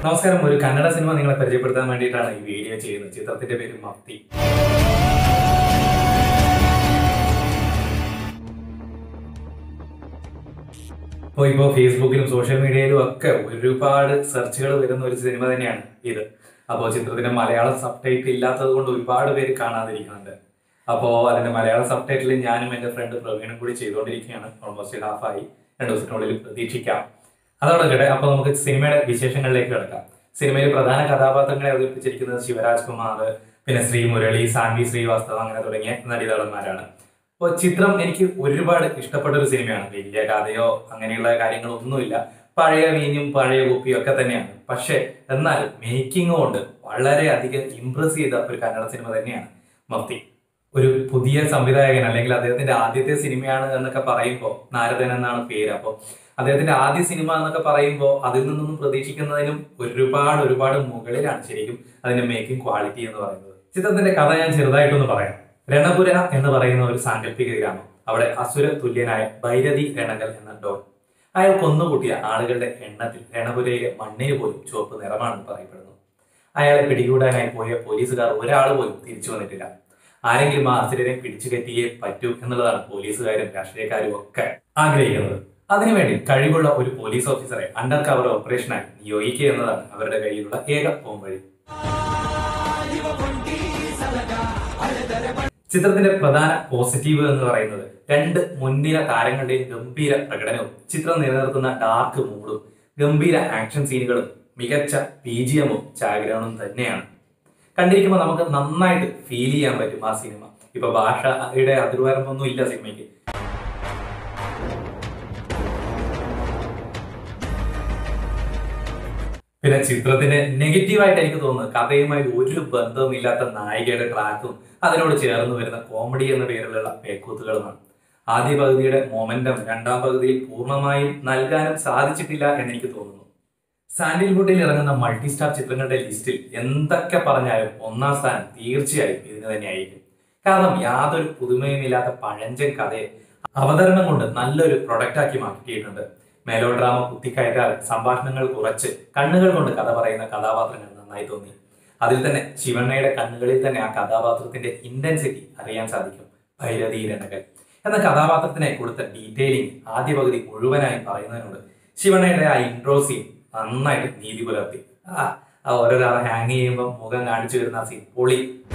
നമസ്കാരം ഒരു കന്നഡ സിനിമ നിങ്ങളെ പരിചയപ്പെടുത്താൻ വേണ്ടിയിട്ടാണ് ഈ വീഡിയോ ചെയ്യുന്നത് ചിത്രത്തിന്റെ പേര് മഫ്തി അപ്പോൾ ഇപ്പോൾ ഫേസ്ബുക്കിലും സോഷ്യൽ മീഡിയയിലും ഒക്കെ ഒരുപാട് സെർച്ചുകൾ വരുന്ന ഒരു സിനിമ തന്നെയാണ് ഇത് അപ്പോൾ ചിത്രത്തിന്റെ മലയാളം സബ് ടൈറ്റിൽ ഇല്ലാത്തത് കൊണ്ട് ഒരുപാട് പേര് കാണാതിരിക്കുന്നുണ്ട് അപ്പോൾ അതിന്റെ മലയാളം സബ് ടൈറ്റിൽ ഞാനും എൻ്റെ ഫ്രണ്ട് പ്രവീണും കൂടി ചെയ്തുകൊണ്ടിരിക്കുകയാണ് ഓൾമോസ്റ്റ് ഹാഫായി രണ്ട് ദിവസത്തിനുള്ളിൽ പ്രതീക്ഷിക്കാം അതോടെ കേട്ടെ അപ്പോൾ നമുക്ക് സിനിമയുടെ വിശേഷങ്ങളിലേക്ക് കിടക്കാം സിനിമയിൽ പ്രധാന കഥാപാത്രങ്ങളെ അവതരിപ്പിച്ചിരിക്കുന്നത് ശിവരാജ് കുമാർ പിന്നെ ശ്രീ മുരളി സാൻവി ശ്രീവാസ്തവ അങ്ങനെ തുടങ്ങിയ നടിതളന്മാരാണ് അപ്പോൾ ചിത്രം എനിക്ക് ഒരുപാട് ഇഷ്ടപ്പെട്ട ഒരു സിനിമയാണ് വലിയ കഥയോ അങ്ങനെയുള്ള കാര്യങ്ങളൊന്നുമില്ല പഴയ വീഞ്ഞും പഴയ കുപ്പിയും ഒക്കെ തന്നെയാണ് പക്ഷേ എന്നാൽ മേക്കിംഗ് കൊണ്ട് വളരെയധികം ഇംപ്രസ് ചെയ്ത ഒരു കന്നഡ സിനിമ തന്നെയാണ് മഫ്തി ഒരു പുതിയ സംവിധായകൻ അല്ലെങ്കിൽ അദ്ദേഹത്തിന്റെ ആദ്യത്തെ സിനിമയാണ് എന്നൊക്കെ പറയുമ്പോൾ നാരദൻ എന്നാണ് പേര് അപ്പോൾ അദ്ദേഹത്തിന്റെ ആദ്യ സിനിമ എന്നൊക്കെ പറയുമ്പോൾ അതിൽ നിന്നൊന്നും പ്രതീക്ഷിക്കുന്നതിനും ഒരുപാട് ഒരുപാട് മുകളിലാണ് ശരിക്കും അതിന്റെ മേക്കിംഗ് ക്വാളിറ്റി എന്ന് പറയുന്നത് ചിത്രത്തിന്റെ കഥ ഞാൻ ചെറുതായിട്ടൊന്ന് പറയാം രണപുര എന്ന് പറയുന്ന ഒരു സാങ്കല്പിക ഗ്രാമം അവിടെ അസുര തുല്യനായ ഭൈരതി രണകൽ എന്ന ഡോൺ അയാൾ കൊന്നുകൂട്ടിയ ആളുകളുടെ എണ്ണത്തിൽ രണപുരയിലെ മണ്ണിന് പോലും ചുവപ്പ് നിറമാണെന്ന് പറയപ്പെടുന്നു അയാളെ പിടികൂടാനായി പോയ പോലീസുകാർ ഒരാൾ പോലും തിരിച്ചു വന്നിട്ടില്ല ആരെങ്കിലും ആ അസുരനെ പിടിച്ചു കെട്ടിയേ പറ്റൂ എന്നുള്ളതാണ് പോലീസുകാരും രാഷ്ട്രീയക്കാരും ഒക്കെ ആഗ്രഹിക്കുന്നത് അതിനുവേണ്ടി കഴിവുള്ള ഒരു പോലീസ് ഓഫീസറെ അണ്ടർ കവർ ഓപ്പറേഷനായി നിയോഗിക്കുക എന്നതാണ് അവരുടെ കയ്യിലുള്ള ഏക പോംവഴി ചിത്രത്തിന്റെ പ്രധാന പോസിറ്റീവ് എന്ന് പറയുന്നത് രണ്ട് മുൻനിര താരങ്ങളുടെയും ഗംഭീര പ്രകടനവും ചിത്രം നിലനിർത്തുന്ന ഡാർക്ക് മൂഡും ഗംഭീര ആക്ഷൻ സീനുകളും മികച്ച ബി ജി എമ്മും ചാഗ്രഹണവും തന്നെയാണ് കണ്ടിരിക്കുമ്പോൾ നമുക്ക് നന്നായിട്ട് ഫീൽ ചെയ്യാൻ പറ്റും ആ സിനിമ ഇപ്പൊ ഭാഷയുടെ അതിർവരമ്പൊന്നും ഇല്ല സിനിമയ്ക്ക് പിന്നെ ചിത്രത്തിന്റെ നെഗറ്റീവായിട്ട് എനിക്ക് തോന്നുന്നത് കഥയുമായി ഒരു ബന്ധവുമില്ലാത്ത നായികയുടെ ട്രാക്കും അതിനോട് ചേർന്ന് വരുന്ന കോമഡി എന്ന പേരിലുള്ള പേക്കൂത്തുകളുമാണ് ആദ്യ പകുതിയുടെ മൊമെന്റം രണ്ടാം പകുതിയിൽ പൂർണ്ണമായും നൽകാനും സാധിച്ചിട്ടില്ല എന്ന് എനിക്ക് തോന്നുന്നു സാൻഡിൽവുഡിൽ ഇറങ്ങുന്ന മൾട്ടി സ്റ്റാർ ചിത്രങ്ങളുടെ ലിസ്റ്റിൽ എന്തൊക്കെ പറഞ്ഞാലും ഒന്നാം സ്ഥാനം തീർച്ചയായും ഇതിന് തന്നെയായിരിക്കും കാരണം യാതൊരു പുതുമയുമില്ലാത്ത പഴഞ്ചൻ കഥയെ അവതരണം കൊണ്ട് നല്ലൊരു പ്രൊഡക്റ്റാക്കി മാറ്റിയിട്ടുണ്ട് മേലോ ഡ്രാമ കുത്തിക്കയറ്റാതെ സംഭാഷണങ്ങൾ കുറച്ച് കണ്ണുകൾ കൊണ്ട് കഥ പറയുന്ന കഥാപാത്രങ്ങൾ നന്നായി തോന്നി അതിൽ തന്നെ ശിവണ്ണയുടെ കണ്ണുകളിൽ തന്നെ ആ കഥാപാത്രത്തിന്റെ ഇന്റൻസിറ്റി അറിയാൻ സാധിക്കും ഭൈരതി രണകൽ എന്ന കഥാപാത്രത്തിനെ കൊടുത്ത ഡീറ്റെയിലിംഗ് ആദ്യ പകുതി മുഴുവനായി പറയുന്നതിനോട് ശിവണ്ണയുടെ ആ ഇൻട്രോ സീൻ നന്നായിട്ട് നീതി പുലർത്തി ആ ആ ഓരോരാളെ ഹാങ് ചെയ്യുമ്പോൾ മുഖം കാണിച്ചു വരുന്ന ആ സീൻ പൊളി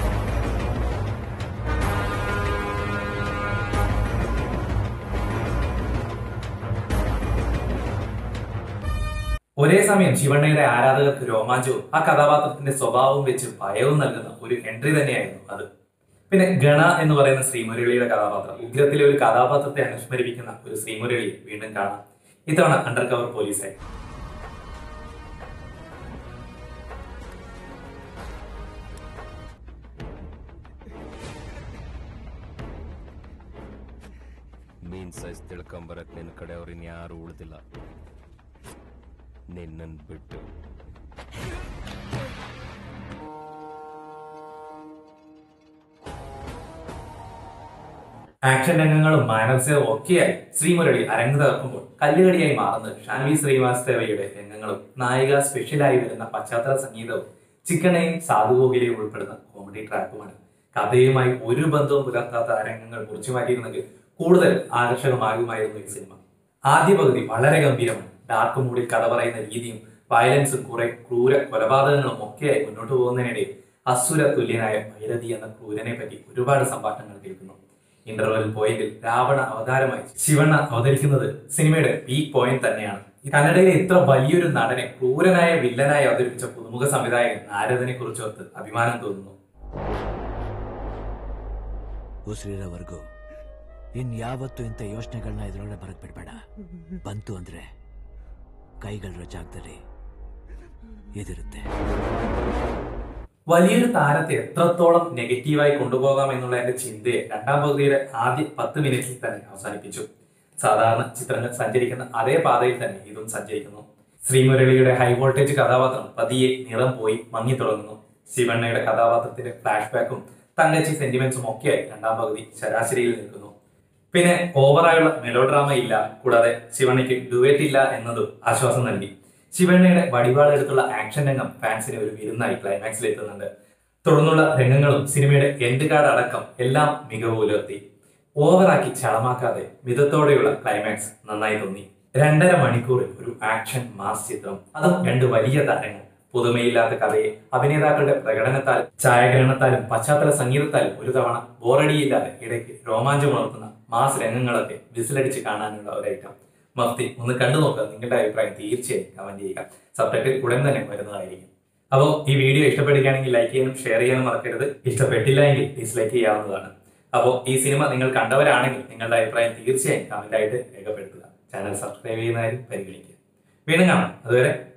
ഒരേ സമയം ശിവണ്ണയുടെ ആരാധകർക്ക് രോമാഞ്ചവും ആ കഥാപാത്രത്തിന്റെ സ്വഭാവവും വെച്ച് ഭയവും നൽകുന്ന ഒരു എൻട്രി തന്നെയായിരുന്നു അത് പിന്നെ ഗണ എന്ന് പറയുന്ന ശ്രീമുരളിയുടെ കഥാപാത്രം ഉഗ്രത്തിലെ ഒരു കഥാപാത്രത്തെ അനുസ്മരിപ്പിക്കുന്ന ഒരു ശ്രീമുരളിയെ വീണ്ടും കാണാം ഇത്തവണ അണ്ടർ കവർ പോലീസായി ಮೀನ್ ಸೈಜ್ ತಿಳ್ಕೊಂಬರಕ್ ನಿನ್ ಕಡೆಯವ್ರು ಇನ್ಯಾರು ಉಳ್ದಿಲ್ಲ ನಿನ್ನನ್ ಬಿಟ್ಟು ആക്ഷൻ രംഗങ്ങളും മാനസികവും ഒക്കെയായി ശ്രീമുരളി അരങ്ങ് തകർക്കുമ്പോൾ കല്ലുകടിയായി മാറുന്നത് ഷാൻവി ശ്രീവാസ്തവയുടെ രംഗങ്ങളും നായിക സ്പെഷ്യലായി വരുന്ന പശ്ചാത്തല സംഗീതവും ചിക്കണയും സാധുഗോകിലയും ഉൾപ്പെടുന്ന കോമഡി ട്രാക്കുമാണ് കഥയുമായി ഒരു ബന്ധവും പുലർത്താത്ത ആ രംഗങ്ങൾ മുറിച്ചു മാറ്റിയിരുന്നെങ്കിൽ കൂടുതൽ ആകർഷകമാകുമായിരുന്നു ഈ സിനിമ ആദ്യ പകുതി വളരെ ഗംഭീരമാണ് ഡാർക്ക് മൂഡിൽ കഥ പറയുന്ന രീതിയും വയലൻസും കുറെ ക്രൂര കൊലപാതകങ്ങളും ഒക്കെയായി മുന്നോട്ട് പോകുന്നതിനിടയിൽ അസുര തുല്യനായ ഭൈരതി എന്ന ക്രൂരനെ പറ്റി ഒരുപാട് സംഭാഷണങ്ങൾ കേൾക്കുന്നു ഇന്റർവെൽ പോയിന്റിൽ രാവണ അവതാരമായി ശിവണ്ണ അവതരിക്കുന്നത് സിനിമയുടെ പീക്ക് പോയിന്റ് തന്നെയാണ് കന്നഡയിലെ ഇത്ര വലിയൊരു നടനെ ക്രൂരനായ വില്ലനായി അവതരിപ്പിച്ച പുതുമുഖ സംവിധായകൻ നാരദനെ കുറിച്ചോർത്ത് അഭിമാനം തോന്നുന്നു ಉಸಿರಿರೋವರೆಗೂ ಇನ್ಯಾವತ್ತೂ ಇಂಥ ಯೋಚನೆಗಳನ್ನ ಇದ್ರೊಳಗೆ ಬರಕ್ ಬಿಡ್ಬೇಡ ಬಂತು ಅಂದ್ರೆ ಕೈಗಳಿರೋ ಜಾಗದಲ್ಲಿ ಇದಿರುತ್ತೆ വലിയൊരു താരത്തെ എത്രത്തോളം നെഗറ്റീവായി കൊണ്ടുപോകാം എന്നുള്ള എന്റെ ചിന്തയെ രണ്ടാം പകുതിയുടെ ആദ്യ പത്ത് മിനിറ്റിൽ തന്നെ അവസാനിപ്പിച്ചു സാധാരണ ചിത്രങ്ങൾ സഞ്ചരിക്കുന്ന അതേ പാതയിൽ തന്നെ ഇതും സഞ്ചരിക്കുന്നു ശ്രീമുരളിയുടെ ഹൈ വോൾട്ടേജ് കഥാപാത്രം പതിയെ നിറം പോയി മങ്ങി തുടങ്ങുന്നു ശിവണ്ണയുടെ കഥാപാത്രത്തിന്റെ ഫ്ലാഷ് ബാക്കും തങ്കച്ചി സെന്റിമെന്റ്സും ഒക്കെയായി രണ്ടാം പകുതി ശരാശരിയിൽ നിൽക്കുന്നു പിന്നെ ഓവറായുള്ള മെലോ ഡ്രാമ ഇല്ല കൂടാതെ ശിവണ്ണയ്ക്ക് ഡുവേറ്റ് ഇല്ല എന്നതും ആശ്വാസം നൽകി ശിവണ്ണയുടെ വടിവാളെടുത്തുള്ള ആക്ഷൻ രംഗം ഫാൻസിന് ഒരു വിരുന്നായി ക്ലൈമാക്സിൽ എത്തുന്നുണ്ട് തുടർന്നുള്ള രംഗങ്ങളും സിനിമയുടെ എൻഡ് കാർഡ് അടക്കം എല്ലാം മികവ് പുലർത്തി ഓവറാക്കി ചളമാക്കാതെ മിതത്തോടെയുള്ള ക്ലൈമാക്സ് നന്നായി തോന്നി രണ്ടര മണിക്കൂറിൽ ഒരു ആക്ഷൻ മാസ് ചിത്രം അതും രണ്ട് വലിയ താരങ്ങൾ പുതുമയില്ലാത്ത കഥയെ അഭിനേതാക്കളുടെ പ്രകടനത്താലും ഛായാഗ്രഹണത്താലും പശ്ചാത്തല സംഗീതത്താലും ഒരു തവണ ബോറടിയില്ലാതെ ഇടയ്ക്ക് രോമാഞ്ചമുണർത്തുന്ന മാസ് രംഗങ്ങളൊക്കെ വിസിലടിച്ച് കാണാനുള്ള ഒരു ഐറ്റം മഫ്തി ഒന്ന് കണ്ടു നോക്കുക നിങ്ങളുടെ അഭിപ്രായം തീർച്ചയായും കമന്റ് ചെയ്യുക സബ്ടൈറ്റിൽ ഉടൻ തന്നെ വരുന്നതായിരിക്കും അപ്പോൾ ഈ വീഡിയോ ഇഷ്ടപ്പെടുകയാണെങ്കിൽ ലൈക്ക് ചെയ്യാനും ഷെയർ ചെയ്യാനും മറക്കരുത് ഇഷ്ടപ്പെട്ടില്ല എങ്കിൽ ഡിസ്ലൈക്ക് ചെയ്യാവുന്നതാണ് അപ്പോൾ ഈ സിനിമ നിങ്ങൾ കണ്ടവരാണെങ്കിൽ നിങ്ങളുടെ അഭിപ്രായം തീർച്ചയായും കമന്റ് ആയിട്ട് രേഖപ്പെടുത്തുക ചാനൽ സബ്സ്ക്രൈബ് ചെയ്യുന്നതായും പരിഗണിക്കുക വീണ്ടും കാണാം അതുവരെ